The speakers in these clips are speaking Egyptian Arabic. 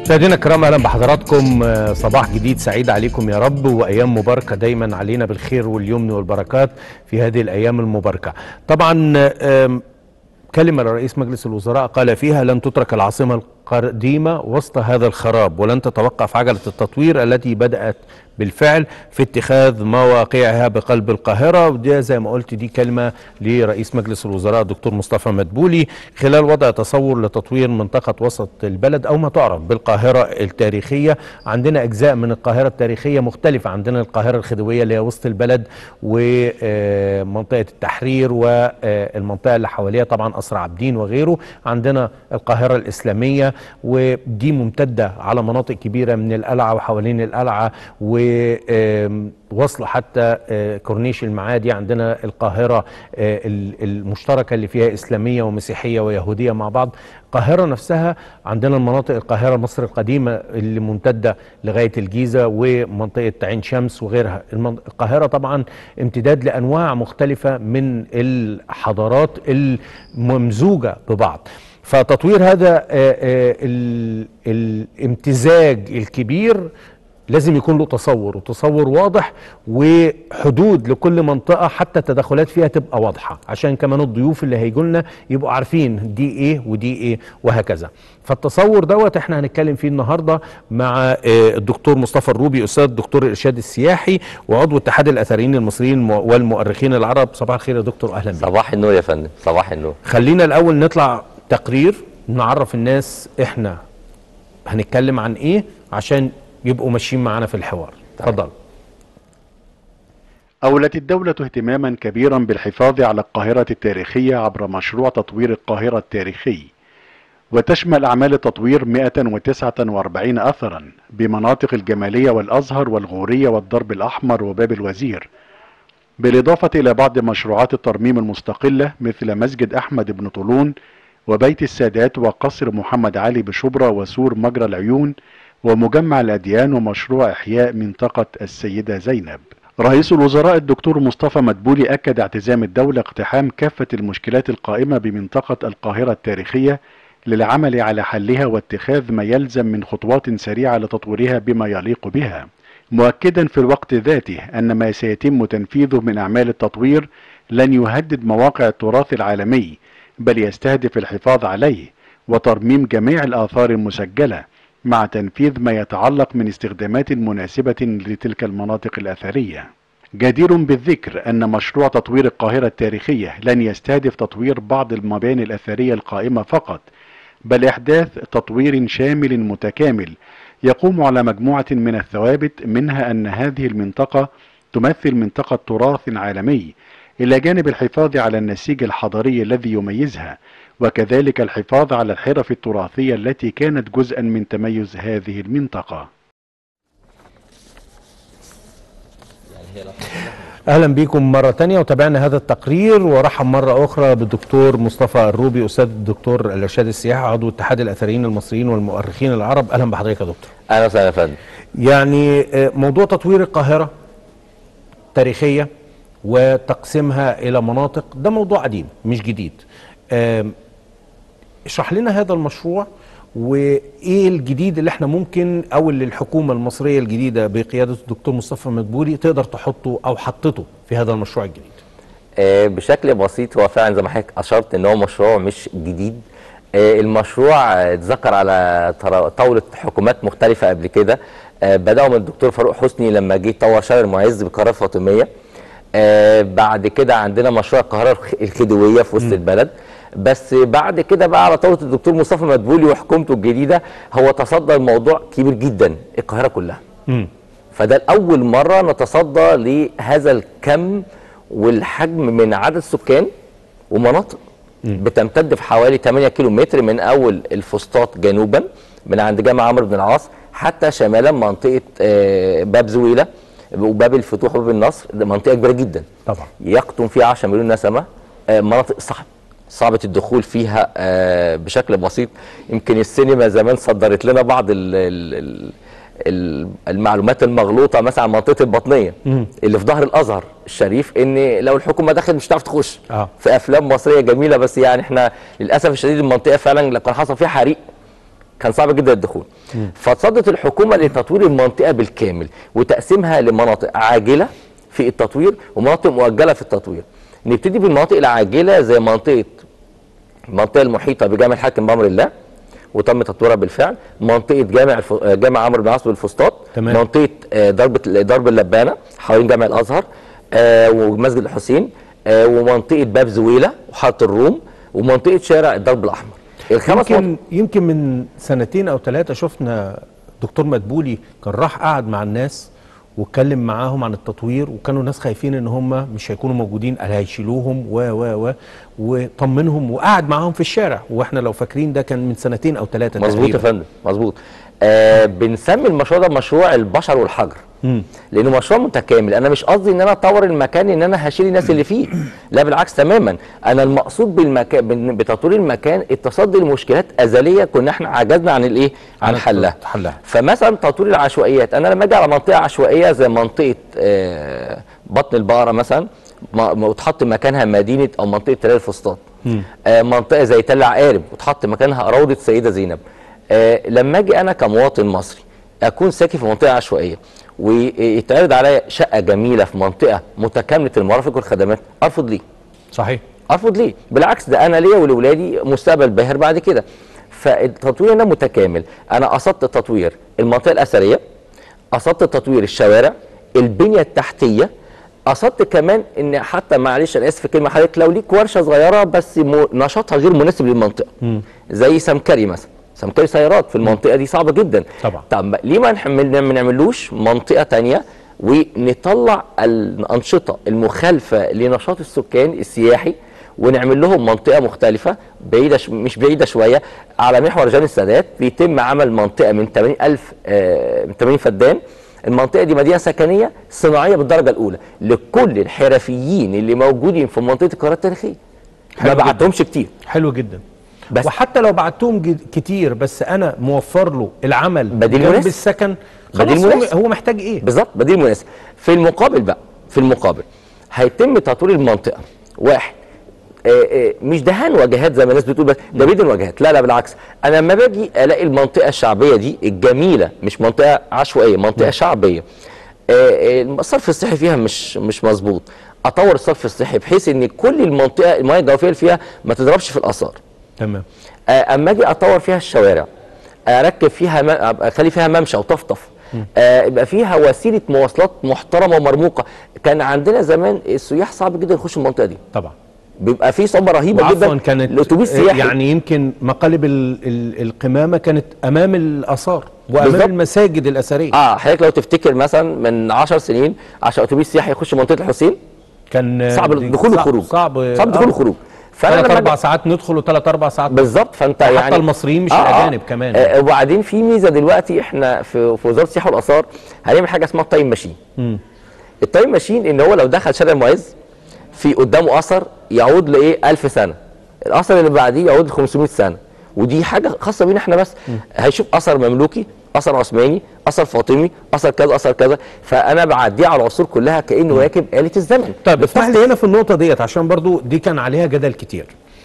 مشاهدينا الكرام اهلا بحضراتكم آه، صباح جديد سعيد عليكم يا رب وايام مباركه دايما علينا بالخير واليمن والبركات في هذه الايام المباركه. طبعا آم، كلمه لرئيس مجلس الوزراء قال فيها لن تترك العاصمه القديمه وسط هذا الخراب ولن تتوقف عجله التطوير التي بدات بالفعل في اتخاذ مواقعها بقلب القاهره وده زي ما قلت دي كلمه لرئيس مجلس الوزراء الدكتور مصطفى مدبولي خلال وضع تصور لتطوير منطقه وسط البلد او ما تعرف بالقاهره التاريخيه عندنا اجزاء من القاهره التاريخيه مختلفه عندنا القاهره الخديويه اللي هي وسط البلد ومنطقه التحرير والمنطقه اللي حواليها طبعا قصر عابدين وغيره عندنا القاهره الاسلاميه ودي ممتده على مناطق كبيره من القلعه وحوالين القلعه ووصل حتى آه، كورنيش المعادي عندنا القاهره آه، ال- المشتركه اللي فيها اسلاميه ومسيحيه ويهوديه مع بعض القاهره نفسها عندنا المناطق القاهره مصر القديمه اللي ممتده لغايه الجيزه ومنطقه عين شمس وغيرها المن- القاهره طبعا امتداد لانواع مختلفه من الحضارات الممزوجه ببعض فتطوير هذا آه، آه، ال- الامتزاج الكبير لازم يكون له تصور وتصور واضح وحدود لكل منطقة حتى التدخلات فيها تبقى واضحة عشان كمان الضيوف اللي هيجوا لنا يبقوا عارفين دي ايه ودي ايه وهكذا فالتصور دوت احنا هنتكلم فيه النهارده مع آه، الدكتور مصطفى الروبي استاذ دكتور الارشاد السياحي وعضو اتحاد الاثريين المصريين والمؤرخين العرب صباح الخير يا دكتور اهلا بك صباح النور يا فندم صباح النور خلينا الاول نطلع تقرير نعرف الناس احنا هنتكلم عن ايه عشان يبقوا ماشيين معانا في الحوار اتفضل أولت الدولة اهتماما كبيرا بالحفاظ على القاهرة التاريخية عبر مشروع تطوير القاهرة التاريخي وتشمل أعمال التطوير 149 أثرا بمناطق الجمالية والأزهر والغورية والضرب الأحمر وباب الوزير بالإضافة إلى بعض مشروعات الترميم المستقلة مثل مسجد أحمد بن طولون وبيت السادات وقصر محمد علي بشبرا وسور مجرى العيون ومجمع الأديان ومشروع إحياء منطقة السيدة زينب رئيس الوزراء الدكتور مصطفى مدبولي أكد اعتزام الدولة اقتحام كافة المشكلات القائمة بمنطقة القاهرة التاريخية للعمل على حلها واتخاذ ما يلزم من خطوات سريعة لتطويرها بما يليق بها مؤكدا في الوقت ذاته أن ما سيتم تنفيذه من أعمال التطوير لن يهدد مواقع التراث العالمي بل يستهدف الحفاظ عليه وترميم جميع الآثار المسجلة مع تنفيذ ما يتعلق من استخدامات مناسبة لتلك المناطق الأثرية جدير بالذكر أن مشروع تطوير القاهرة التاريخية لن يستهدف تطوير بعض المباني الأثرية القائمة فقط بل إحداث تطوير شامل متكامل يقوم على مجموعة من الثوابت منها أن هذه المنطقة تمثل منطقة تراث عالمي إلى جانب الحفاظ على النسيج الحضاري الذي يميزها وكذلك الحفاظ على الحرف التراثية التي كانت جزءا من تميز هذه المنطقة اهلا بيكم مره تانية وتابعنا هذا التقرير ورحب مره اخرى بالدكتور مصطفى الروبي استاذ الدكتور الارشاد السياحي عضو اتحاد الاثريين المصريين والمؤرخين العرب اهلا بحضرتك يا دكتور اهلا وسهلا يا فندم يعني آه، موضوع تطوير القاهره تاريخيه وتقسيمها الى مناطق ده موضوع قديم مش جديد آم، اشرح لنا هذا المشروع وايه الجديد اللي احنا ممكن او اللي الحكومه المصريه الجديده بقياده الدكتور مصطفى مدبولي تقدر تحطه او حطته في هذا المشروع الجديد آه بشكل بسيط هو فعلا زي ما حضرتك اشرت ان هو مشروع مش جديد آه المشروع آه، اتذكر على طر- طاوله حكومات مختلفه قبل كده آه بداوا من الدكتور فاروق حسني لما جه طور شارع المعز بالقاهره الفاطميه آه بعد كده عندنا مشروع القاهره الخ- الخديويه في وسط البلد بس بعد كده بقى على طاوله الدكتور مصطفى مدبولي وحكومته الجديده هو تصدى الموضوع كبير جدا القاهره كلها فده لأول مرة نتصدى لهذا الكم والحجم من عدد السكان ومناطق بتمتد في حوالي 8 كيلو متر من أول الفسطاط جنوبا من عند جامع عمرو بن العاص حتى شمالا منطقة آه، باب زويلة وباب الفتوح وباب النصر ده منطقة كبيرة جدا طبعا يقطن فيها 10 مليون نسمة آه، مناطق صعب صعبة الدخول فيها آه، بشكل بسيط يمكن السينما زمان صدرت لنا بعض ال ال ال ال- المعلومات المغلوطة مثلا عن منطقة البطنية اللي في ظهر الأزهر الشريف إن لو الحكومة دخلت مش هتعرف تخش آه. في أفلام مصرية جميلة بس يعني إحنا للأسف الشديد المنطقة فعلا لو كان حصل فيها حريق كان صعب جدا الدخول فتصدت الحكومه لتطوير المنطقه بالكامل وتقسيمها لمناطق عاجله في التطوير ومناطق مؤجله في التطوير نبتدي بالمناطق العاجله زي منطقه المنطقه المحيطه بجامع الحاكم بامر الله وتم تطويرها بالفعل منطقه جامع الف... جامع عمرو بن العاص بالفسطاط تمام. منطقه آه، ضربه ضرب اللبانه حوالين جامع الازهر آه، ومسجد الحسين آه، ومنطقه باب زويله وحاره الروم ومنطقه شارع الدرب الاحمر الخمس يمكن يمكن من سنتين او ثلاثه شفنا دكتور مدبولي كان راح قعد مع الناس واتكلم معاهم عن التطوير وكانوا ناس خايفين ان هم مش هيكونوا موجودين قال هيشيلوهم و و و وطمنهم وقعد معاهم في الشارع واحنا لو فاكرين ده كان من سنتين او ثلاثه مظبوط يا فندم مظبوط آه بنسمي المشروع ده مشروع البشر والحجر مم. لانه مشروع متكامل انا مش قصدي ان انا اطور المكان ان انا هشيل الناس اللي فيه لا بالعكس تماما انا المقصود بالمكان بن- بتطوير المكان التصدي لمشكلات ازليه كنا احنا عجزنا عن الايه عن عن حلها حلها. فمثلا تطوير العشوائيات انا لما اجي على منطقه عشوائيه زي منطقه آه بطن البقره مثلا ما- ما- وتحط مكانها مدينه او منطقه تلال الفسطاط آه منطقه زي تل عقارب وتحط مكانها روضه سيده زينب آه لما اجي انا كمواطن مصري اكون ساكن في منطقه عشوائيه ويتعرض عليا شقه جميله في منطقه متكامله المرافق والخدمات ارفض ليه صحيح ارفض ليه بالعكس ده انا ليا ولولادي مستقبل باهر بعد كده فالتطوير هنا متكامل انا قصدت تطوير المنطقه الاثريه قصدت تطوير الشوارع البنيه التحتيه قصدت كمان ان حتى معلش انا اسف في كلمه حضرتك لو ليك ورشه صغيره بس م- نشاطها غير مناسب للمنطقه زي سمكري مثلا سمكري سيارات في المنطقه دي صعبه جدا طبعا. طب ليه ما نحمل- ما نعملوش منطقه تانية ونطلع الانشطه المخالفه لنشاط السكان السياحي ونعمل لهم منطقه مختلفه بعيده ش... مش بعيده شويه على محور جان السادات بيتم عمل منطقه من 80000 آه من 80 فدان المنطقه دي مدينه سكنيه صناعيه بالدرجه الاولى لكل الحرفيين اللي موجودين في منطقه القاهره التاريخيه حلو ما جداً. بعتهمش كتير حلو جدا بس- وحتى لو بعتهم جد- كتير بس انا موفر له العمل بديل جنب مناسب. السكن بديل خلاص هو, مناسب. هو محتاج ايه بالظبط بديل مناسب في المقابل بقى في المقابل هيتم تطوير المنطقه واحد آه، آه، مش دهان واجهات زي ما الناس بتقول بس ده بيدن واجهات لا لا بالعكس انا لما باجي الاقي المنطقه الشعبيه دي الجميله مش منطقه عشوائيه منطقه شعبيه آه، آه، الصرف الصحي فيها مش مش مظبوط اطور الصرف الصحي بحيث ان كل المنطقه المياه الجوفيه اللي فيها ما تضربش في الاثار تمام آه، اما اجي اطور فيها الشوارع اركب فيها م... اخلي فيها ممشى وطفطف آه، يبقى فيها وسيله مواصلات محترمه ومرموقه كان عندنا زمان السياح صعب جدا يخشوا المنطقه دي طبعا بيبقى في صعوبه رهيبه وعفوا جدا كانت الاتوبيس سياحي يعني يمكن مقالب ال ال القمامه كانت امام الاثار وامام بالظبط. المساجد الاثريه اه حضرتك لو تفتكر مثلا من 10 سنين عشان اتوبيس سياحي يخش منطقه الحسين كان صعب دي- الدخول صعب- والخروج صعب صعب الدخول والخروج فانا ثلاث لما اربع أجي- ساعات ندخل وثلاث اربع ساعات بالظبط فانت حتى يعني المصريين مش الأجانب كمان. آه وبعدين في ميزه دلوقتي احنا في, في وزاره السياحه والاثار هنعمل حاجه اسمها التايم ماشين التايم ماشين ان هو لو دخل شارع المعز في قدامه اثر يعود لايه 1000 سنه الاثر اللي بعديه يعود ل 500 سنه ودي حاجه خاصه بينا احنا بس هيشوف اثر مملوكي اثر عثماني اثر فاطمي اثر كذا اثر كذا فانا بعديه على العصور كلها كانه راكب آلة الزمن طيب اسمح لي هنا في النقطة ديت عشان برضو دي كان عليها جدل كتير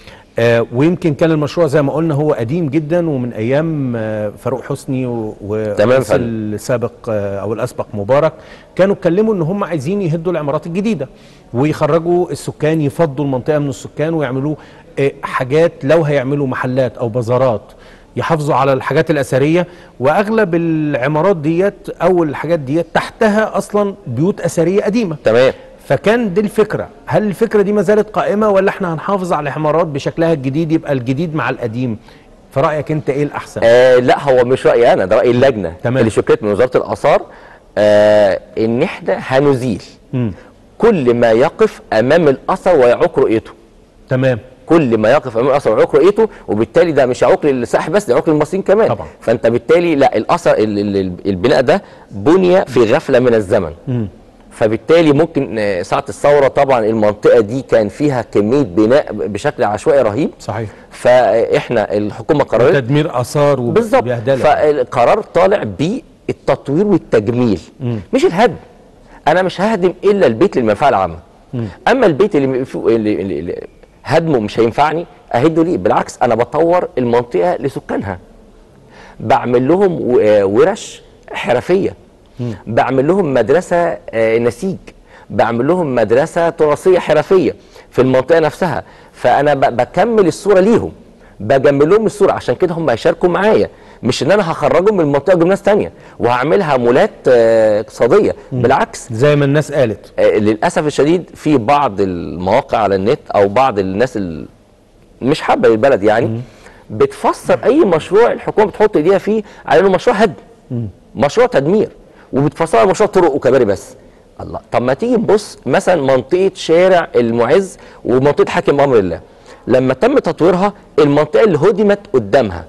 آه ويمكن كان المشروع زي ما قلنا هو قديم جدا ومن ايام آه فاروق حسني و- تمام والرئيس فندم. السابق آه او الاسبق مبارك كانوا اتكلموا ان هم عايزين يهدوا العمارات الجديده ويخرجوا السكان يفضوا المنطقه من السكان ويعملوا آه حاجات لو هيعملوا محلات او بازارات يحافظوا على الحاجات الاثريه واغلب العمارات ديت او الحاجات ديت تحتها اصلا بيوت اثريه قديمه تمام فكان دي الفكره هل الفكره دي ما زالت قائمه ولا احنا هنحافظ على العمارات بشكلها الجديد يبقى الجديد مع القديم في رايك انت ايه الاحسن آه لا هو مش رايي انا ده راي اللجنه تمام. اللي شكلت من وزاره الاثار آه ان احنا هنزيل مم. كل ما يقف امام الاثر ويعوق رؤيته تمام كل ما يقف امام الاثر ويعوق رؤيته وبالتالي ده مش يعوق للسائح بس ده يعوق للمصريين كمان طبعا. فانت بالتالي لا الاثر ال- ال- ال- البناء ده بني في غفله من الزمن مم. فبالتالي ممكن آه، ساعه الثوره طبعا المنطقه دي كان فيها كميه بناء بشكل عشوائي رهيب صحيح فاحنا الحكومه قررت تدمير اثار بالظبط وبهدله فالقرار طالع بالتطوير والتجميل مم. مش الهدم انا مش ههدم الا البيت للمنفعه العامه اما البيت اللي, فيه- اللي, اللي, اللي هدمه مش هينفعني اهده ليه بالعكس انا بطور المنطقه لسكانها بعمل لهم و- آه، ورش حرفيه بعمل لهم مدرسه آه، نسيج بعمل لهم مدرسه تراثيه حرفيه في المنطقه نفسها فانا ب- بكمل الصوره ليهم بجمل لهم الصوره عشان كده هم هيشاركوا معايا مش ان انا هخرجهم من المنطقه اجيب ناس تانية وهعملها مولات آه، اقتصاديه بالعكس زي ما الناس قالت آه، للاسف الشديد في بعض المواقع على النت او بعض الناس اللي مش حابه البلد يعني بتفسر اي مشروع الحكومه بتحط ايديها فيه على انه مشروع هدم مشروع تدمير وبتفسرها مشروع طرق وكباري بس الله طب ما تيجي نبص مثلا منطقه شارع المعز ومنطقه حاكم امر الله لما تم تطويرها المنطقه اللي هدمت قدامها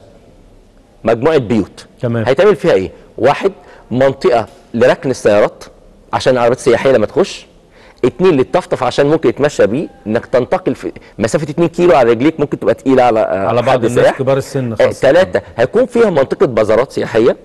مجموعه بيوت تمام. هيتعمل فيها ايه واحد منطقه لركن السيارات عشان العربيات السياحيه لما تخش اتنين للطفطف عشان ممكن يتمشى بيه انك تنتقل في مسافه 2 كيلو على رجليك ممكن تبقى تقيله على على بعض حد الناس سياح. كبار السن آه، خاصة. ثلاثة هيكون فيها منطقة بازارات سياحية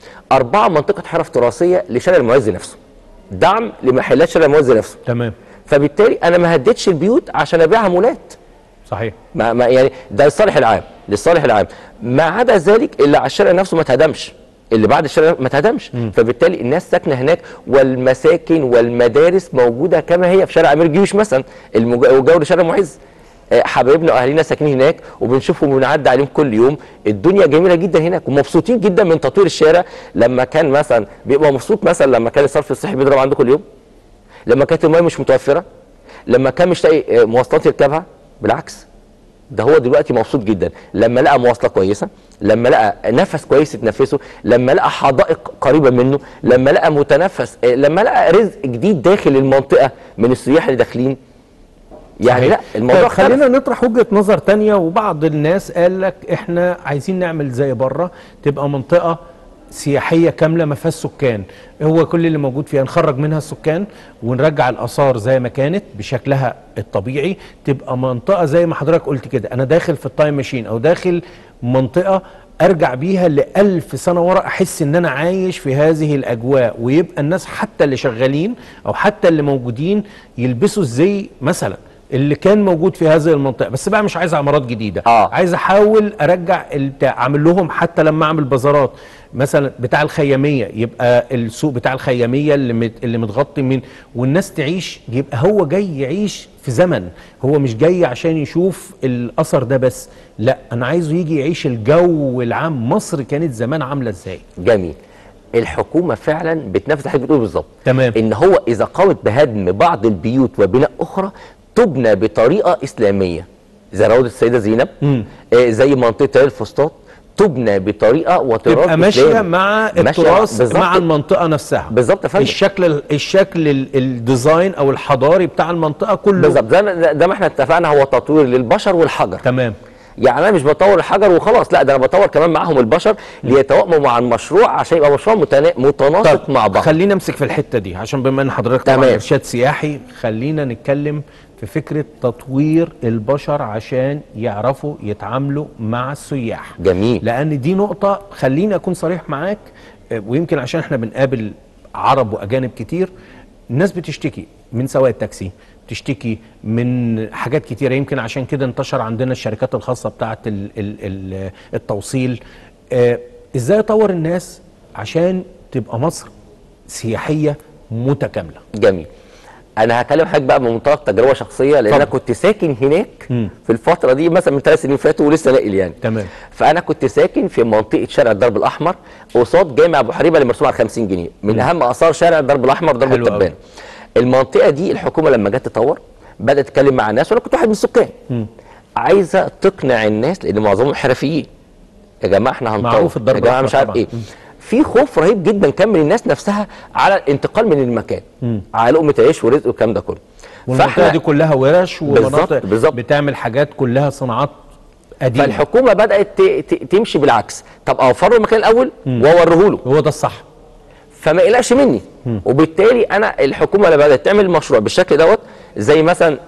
أربعة منطقة حرف تراثية لشارع المعز نفسه دعم لمحلات شارع المعز نفسه تمام فبالتالي أنا ما هديتش البيوت عشان أبيعها مولات صحيح ما ما يعني ده للصالح العام للصالح العام ما عدا ذلك اللي على الشارع نفسه ما اتهدمش اللي بعد الشارع ما اتهدمش فبالتالي الناس ساكنه هناك والمساكن والمدارس موجوده كما هي في شارع امير جيوش مثلا المج- وجور شارع معز آه، حبايبنا واهالينا ساكنين هناك وبنشوفهم وبنعدي عليهم كل يوم الدنيا جميله جدا هناك ومبسوطين جدا من تطوير الشارع لما كان مثلا بيبقى مبسوط مثلا لما كان الصرف الصحي بيضرب عنده كل يوم لما كانت الميه مش متوفره لما كان مش لاقي آه، مواصلات يركبها بالعكس ده هو دلوقتي مبسوط جدا لما لقى مواصله كويسه لما لقى نفس كويس يتنفسه لما لقى حدائق قريبه منه لما لقى متنفس آه، لما لقى رزق جديد داخل المنطقه من السياح اللي داخلين يعني لا صحيح. الموضوع طيب خلينا خلينا نطرح وجهة نظر تانية وبعض الناس قال لك احنا عايزين نعمل زي بره تبقى منطقة سياحية كاملة ما فيهاش سكان هو كل اللي موجود فيها نخرج منها السكان ونرجع الآثار زي ما كانت بشكلها الطبيعي تبقى منطقة زي ما حضرتك قلت كده أنا داخل في التايم ماشين أو داخل منطقة أرجع بيها لألف سنة ورا أحس إن أنا عايش في هذه الأجواء ويبقى الناس حتى اللي شغالين أو حتى اللي موجودين يلبسوا الزي مثلا اللي كان موجود في هذه المنطقه بس بقى مش عايز عمارات جديده آه. عايز احاول ارجع البتاع اعمل لهم حتى لما اعمل بازارات مثلا بتاع الخياميه يبقى السوق بتاع الخياميه اللي مت اللي متغطي من والناس تعيش يبقى هو جاي يعيش في زمن هو مش جاي عشان يشوف الاثر ده بس لا انا عايزه يجي يعيش الجو العام مصر كانت زمان عامله ازاي جميل الحكومه فعلا بتنفذ حاجه بتقول بالظبط تمام. ان هو اذا قامت بهدم بعض البيوت وبناء اخرى تبنى بطريقه اسلاميه زي روضه السيده زينب مم. آه زي منطقه تل الفسطاط تبنى بطريقه وتراث تبقى ماشيه إسلامي. مع ماشية التراث بالظبط. مع المنطقه نفسها بالظبط يا فندم الشكل الشكل ال- الديزاين او الحضاري بتاع المنطقه كله بالظبط زي ما زي ما احنا اتفقنا هو تطوير للبشر والحجر تمام يعني انا مش بطور الحجر وخلاص لا ده انا بطور كمان معاهم البشر ليتوائموا مع المشروع عشان يبقى مشروع متنا- متناسق مع بعض خلينا نمسك في الحته دي عشان بما ان حضرتك طبعا تمام. ارشاد سياحي خلينا نتكلم في فكره تطوير البشر عشان يعرفوا يتعاملوا مع السياح جميل لان دي نقطه خليني اكون صريح معاك آه، ويمكن عشان احنا بنقابل عرب واجانب كتير الناس بتشتكي من سواق التاكسي بتشتكي من حاجات كتيره يمكن عشان كده انتشر عندنا الشركات الخاصه بتاعه ال ال ال التوصيل آه، ازاي اطور الناس عشان تبقى مصر سياحيه متكامله جميل انا هكلم حضرتك بقى من منطلق تجربه شخصيه لان انا اتفضل. كنت ساكن هناك مم. في الفتره دي مثلا من ثلاث سنين فاتوا ولسه ناقل يعني تمام. فانا كنت ساكن في منطقه شارع الدرب الاحمر قصاد جامع ابو حريبه اللي مرسوم على 50 جنيه من اهم اثار شارع الدرب الاحمر درب حلو التبان أوي. المنطقه دي الحكومه لما جت تطور بدات تتكلم مع الناس وانا كنت واحد من السكان عايزه تقنع الناس لان معظمهم حرفيين يا جماعه احنا هنطور معروف الضرب يا جماعه الأحمر مش عارف طبعاً. ايه في خوف رهيب جدا كان من الناس نفسها على الانتقال من المكان على لقمه عيش ورزق والكلام ده كله والمنطقه دي كلها ورش ومناطق بالظبط، بالظبط. بتعمل حاجات كلها صناعات قديمه فالحكومه بدات ت- ت- تمشي بالعكس طب اوفر له المكان الاول واوريه له هو ده الصح فما يقلقش مني وبالتالي انا الحكومه اللي بدات تعمل المشروع بالشكل دوت زي مثلا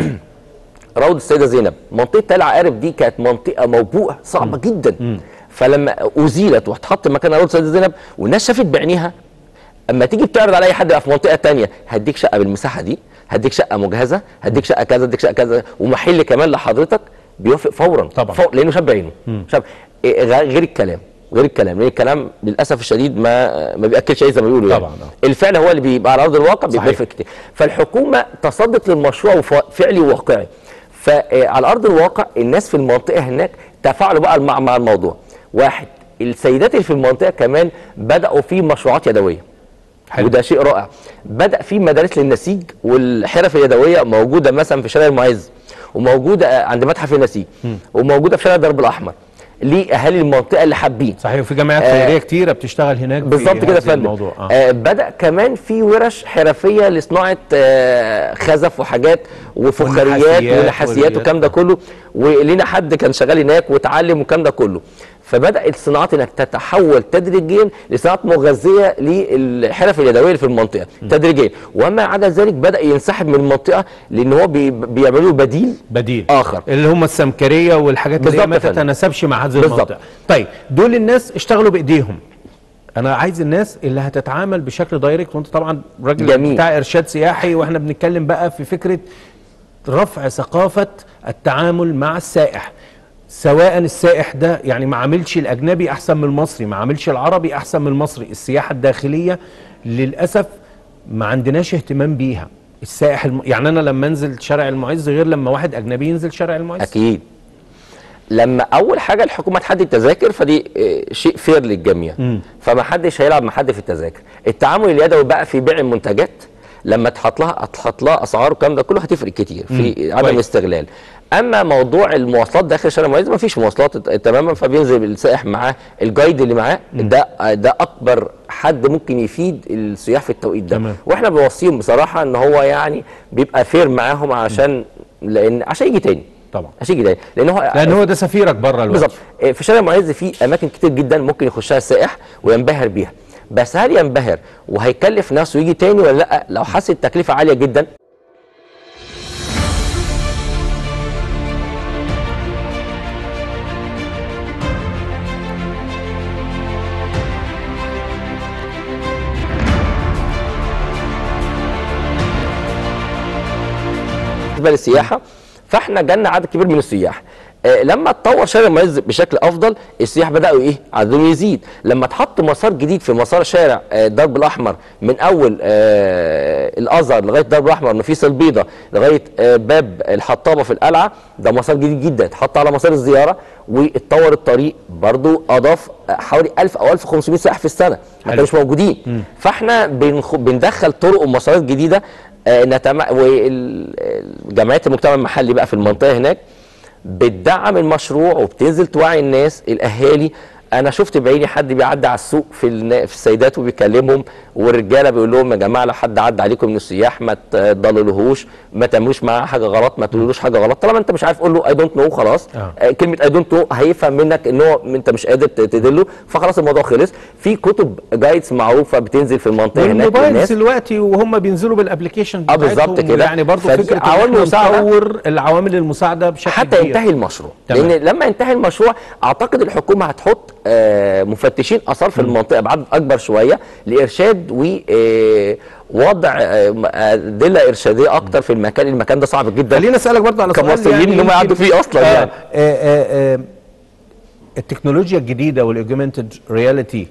روضه السيده زينب منطقه تل عقارب دي كانت منطقه موبوءه صعبه جدا فلما ازيلت واتحط مكانها روضه السيده زينب والناس شافت بعينيها اما تيجي بتعرض على اي حد بقى في منطقه تانية هديك شقه بالمساحه دي هديك شقه مجهزه هديك شقه كذا هديك شقه كذا ومحل كمان لحضرتك بيوافق فورا طبعا. فور لانه شاب بعينه شاب إيه غ- غير الكلام غير الكلام لان الكلام للاسف الشديد ما ما بياكلش اي زي ما بيقولوا يعني. طبعاً، الفعل هو اللي بيبقى على ارض الواقع صحيح. بيبقى كتير فالحكومه تصدت للمشروع وف- فعلي وواقعي فعلى ارض الواقع الناس في المنطقه هناك تفاعلوا بقى مع مع الموضوع واحد السيدات اللي في المنطقه كمان بداوا في مشروعات يدويه حلو. وده شيء رائع بدا في مدارس للنسيج والحرف اليدويه موجوده مثلا في شارع المعز وموجوده عند متحف النسيج وموجوده في شارع الدرب الاحمر لاهالي المنطقه اللي حابين صحيح وفي جمعيات آه، خيريه كتيره بتشتغل هناك في بالظبط كده هذا يا فندم الموضوع آه. آه بدا كمان في ورش حرفيه لصناعه آه خزف وحاجات وفخاريات ونحاسيات ونحاسيات والرياض. والكلام ده كله ولينا حد كان شغال هناك واتعلم والكلام ده كله فبدا الصناعات هناك تتحول تدريجيا لصناعات مغذيه للحرف اليدويه اللي في المنطقه تدريجيا وما عدا ذلك بدا ينسحب من المنطقه لان هو بي بيعملوا بديل بديل آخر. اللي هم السمكريه والحاجات اللي هي بالظبط ما يا فندم. تتناسبش مع هذه بالظبط. المنطقه طيب دول الناس اشتغلوا بايديهم انا عايز الناس اللي هتتعامل بشكل دايركت وانت طبعا راجل جميل. بتاع ارشاد سياحي واحنا بنتكلم بقى في فكره رفع ثقافه التعامل مع السائح سواء السائح ده يعني ما عاملش الاجنبي احسن من المصري ما عاملش العربي احسن من المصري السياحه الداخليه للاسف ما عندناش اهتمام بيها السائح الم... يعني انا لما انزل شارع المعز غير لما واحد اجنبي ينزل شارع المعز اكيد لما اول حاجه الحكومه تحدد التذاكر فدي آه، شيء فير للجميع فما حدش هيلعب مع حد في التذاكر التعامل اليدوي بقى في بيع المنتجات لما تحط لها تحط لها اسعار والكلام ده كله هتفرق كتير في عدم كويس. استغلال اما موضوع المواصلات داخل شارع المعز ما فيش مواصلات ت- تماما فبينزل السائح معاه الجايد اللي معاه ده ده اكبر حد ممكن يفيد السياح في التوقيت ده تمام. واحنا بنوصيهم بصراحه ان هو يعني بيبقى فير معاهم عشان لان عشان يجي تاني طبعا عشان يجي تاني لان هو لان هو ده سفيرك بره الوقت بالظبط إيه، في شارع المعز في اماكن كتير جدا ممكن يخشها السائح وينبهر بيها بس هل ينبهر وهيكلف نفسه يجي تاني ولا لا لو حس التكلفه عاليه جدا بالنسبه للسياحه فاحنا جالنا عدد كبير من السياح آه، لما اتطور شارع المعز بشكل افضل السياح بداوا ايه عددهم يزيد لما اتحط مسار جديد في مسار شارع آه، الدرب الاحمر من اول آه، الازهر لغايه الدرب الاحمر نفيس البيضه لغايه آه، باب الحطابه في القلعه ده مسار جديد جدا اتحط على مسار الزياره واتطور الطريق برضو اضاف آه، حوالي 1000 او 1500 سائح في السنه ما حلو. كانوش موجودين فاحنا بنخ... بندخل طرق ومسارات جديده آه، نتم... وجمعيات المجتمع المحلي بقى في المنطقه هناك بتدعم المشروع وبتنزل توعي الناس الاهالي انا شفت بعيني حد بيعدي على السوق في النا- في السيدات وبيكلمهم والرجاله بيقول لهم يا جماعه لو حد عدى عليكم من السياح ما تضللوهوش ما تعملوش معاه حاجه غلط ما تقولوش حاجه غلط طالما انت مش عارف قول له اي دونت نو خلاص آه. آه، كلمه اي دونت نو هيفهم منك ان هو انت مش قادر ت- تدله فخلاص الموضوع خلص في كتب جايدز معروفه بتنزل في المنطقه هناك والموبايل للناس دلوقتي وهم بينزلوا بالابلكيشن آه، بالظبط بتاعتهم، كده. يعني برضو فدي فكره إن عوامل إحنا مساعدة. نطور العوامل المساعده بشكل حتى كبير. ينتهي المشروع تمام. لان لما ينتهي المشروع اعتقد الحكومه هتحط آه، مفتشين اثار في المنطقه بعدد اكبر شويه لارشاد ووضع ادله ارشاديه اكتر في المكان المكان ده صعب جدا خليني اسالك برضه على سؤال كمصريين ان هم يمكن- يعدوا فيه اصلا آه يعني آه آه آه التكنولوجيا الجديده والاوجمانتد رياليتي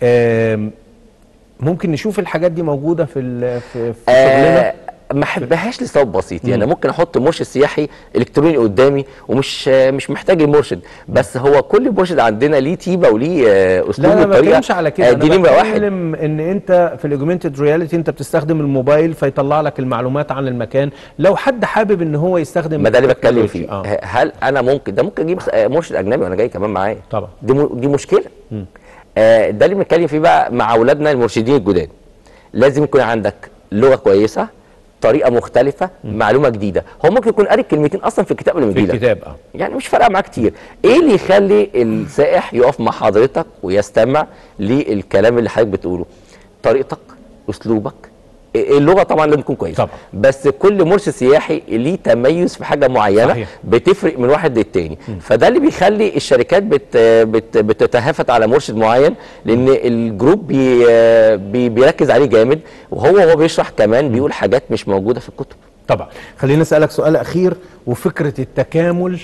ممكن نشوف الحاجات دي موجوده في ال- في, في شغلنا آه ما احبهاش لسبب بسيط يعني ممكن احط مرشد سياحي الكتروني قدامي ومش آه، مش محتاج المرشد بس هو كل مرشد عندنا ليه تيبه وليه آه، اسلوب لا انا ما وطريقه بتكلمش على كده آه، انا دي نمره واحد بتكلم ان انت في الاوجمانتد رياليتي انت بتستخدم الموبايل فيطلع لك المعلومات عن المكان لو حد حابب ان هو يستخدم ما ده اللي بتكلم التكنولوجيا. فيه آه. ه- هل انا ممكن ده ممكن اجيب آه، مرشد اجنبي وانا جاي كمان معايا طبعا. دي م- دي مشكله آه ده اللي بنتكلم فيه بقى مع اولادنا المرشدين الجداد لازم يكون عندك لغه كويسه طريقه مختلفه معلومه جديده هو ممكن يكون قاري كلمتين اصلا في الكتاب اللي في مديلك الكتاب اه يعني مش فارقه معاه كتير ايه اللي يخلي السائح يقف مع حضرتك ويستمع للكلام اللي حضرتك بتقوله طريقتك اسلوبك إيه اللغه طبعا لازم تكون كويسه طبعا. بس كل مرشد سياحي ليه تميز في حاجه معينه صحيح. بتفرق من واحد للتاني فده اللي بيخلي الشركات بت بت بتتهافت على مرشد معين لان الجروب بي بي بيركز عليه جامد وهو هو بيشرح كمان بيقول حاجات مش موجوده في الكتب طبعا خليني اسالك سؤال اخير وفكره التكامل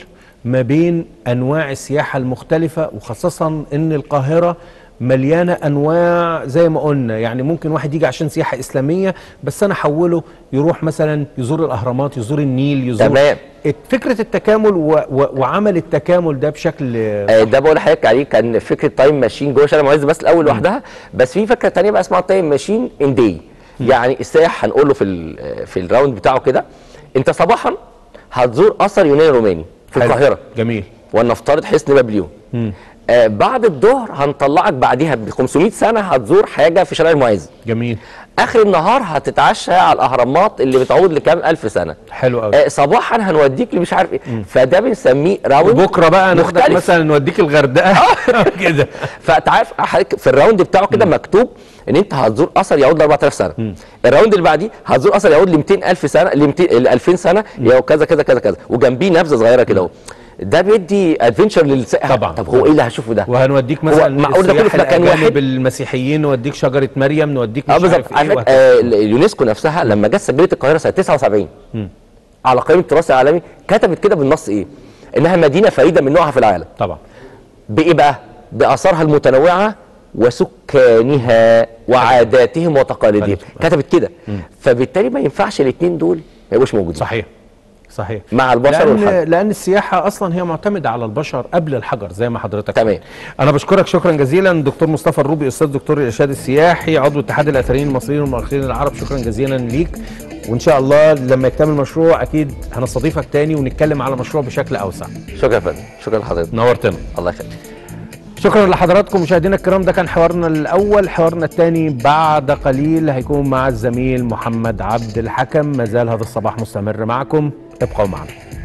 ما بين انواع السياحه المختلفه وخاصه ان القاهره مليانه انواع زي ما قلنا يعني ممكن واحد يجي عشان سياحه اسلاميه بس انا احوله يروح مثلا يزور الاهرامات يزور النيل يزور تمام. فكره التكامل و و وعمل التكامل ده بشكل آه، ده بقول لحضرتك عليه كان فكره تايم ماشين جوه شارع المعز بس الاول لوحدها بس في فكره ثانيه بقى اسمها تايم ماشين ان داي يعني السائح هنقول له في ال- في الراوند بتاعه كده انت صباحا هتزور اثر يوناني روماني في حلو. القاهره جميل ولنفترض حصن بابليون مم. آه بعد الظهر هنطلعك بعديها ب 500 سنه هتزور حاجه في شارع المعز جميل اخر النهار هتتعشى على الاهرامات اللي بتعود لكام الف سنه حلو قوي آه صباحا هنوديك لمش عارف ايه فده بنسميه راوند بكره بقى ناخدك مختلف. مثلا نوديك الغردقه كده فانت عارف حضرتك في الراوند بتاعه كده مكتوب ان انت هتزور اثر يعود ل 4000 سنه الراوند اللي بعديه هتزور اثر يعود ل 200000 سنه ل 200 ل 2000 سنه يا كذا كذا كذا كذا وجنبيه نبذه صغيره كده اهو ده بيدي ادفنشر للسائح طبعا. طب هو ايه اللي هشوفه ده وهنوديك هو مثلا معقول ده كله في السياح مكان الأجانب واحد؟ المسيحيين نوديك شجره مريم نوديك اه مش بالظبط عارف ايه عارف وهت- آه اليونسكو نفسها لما جت سجلت القاهره سنه 79 على قائمه التراث العالمي كتبت كده بالنص ايه؟ انها مدينه فريده من نوعها في العالم طبعا بايه بقى؟ باثارها المتنوعه وسكانها وعاداتهم وتقاليدهم تقاليدهم. كتبت كده فبالتالي ما ينفعش الاثنين دول ما يبقوش موجودين صحيح صحيح مع البشر والحجر لان لان السياحه اصلا هي معتمده على البشر قبل الحجر زي ما حضرتك تمام. قلت. انا بشكرك شكرا جزيلا دكتور مصطفى الروبي استاذ دكتور الارشاد السياحي عضو اتحاد الاثريين المصريين والمؤرخين العرب شكرا جزيلا ليك وان شاء الله لما يكتمل المشروع اكيد هنستضيفك تاني ونتكلم على المشروع بشكل اوسع شكرا يا فندم شكرا لحضرتك نورتنا الله يخليك شكرا لحضراتكم مشاهدينا الكرام ده كان حوارنا الاول حوارنا الثاني بعد قليل هيكون مع الزميل محمد عبد الحكم ما زال هذا الصباح مستمر معكم ابقوا معنا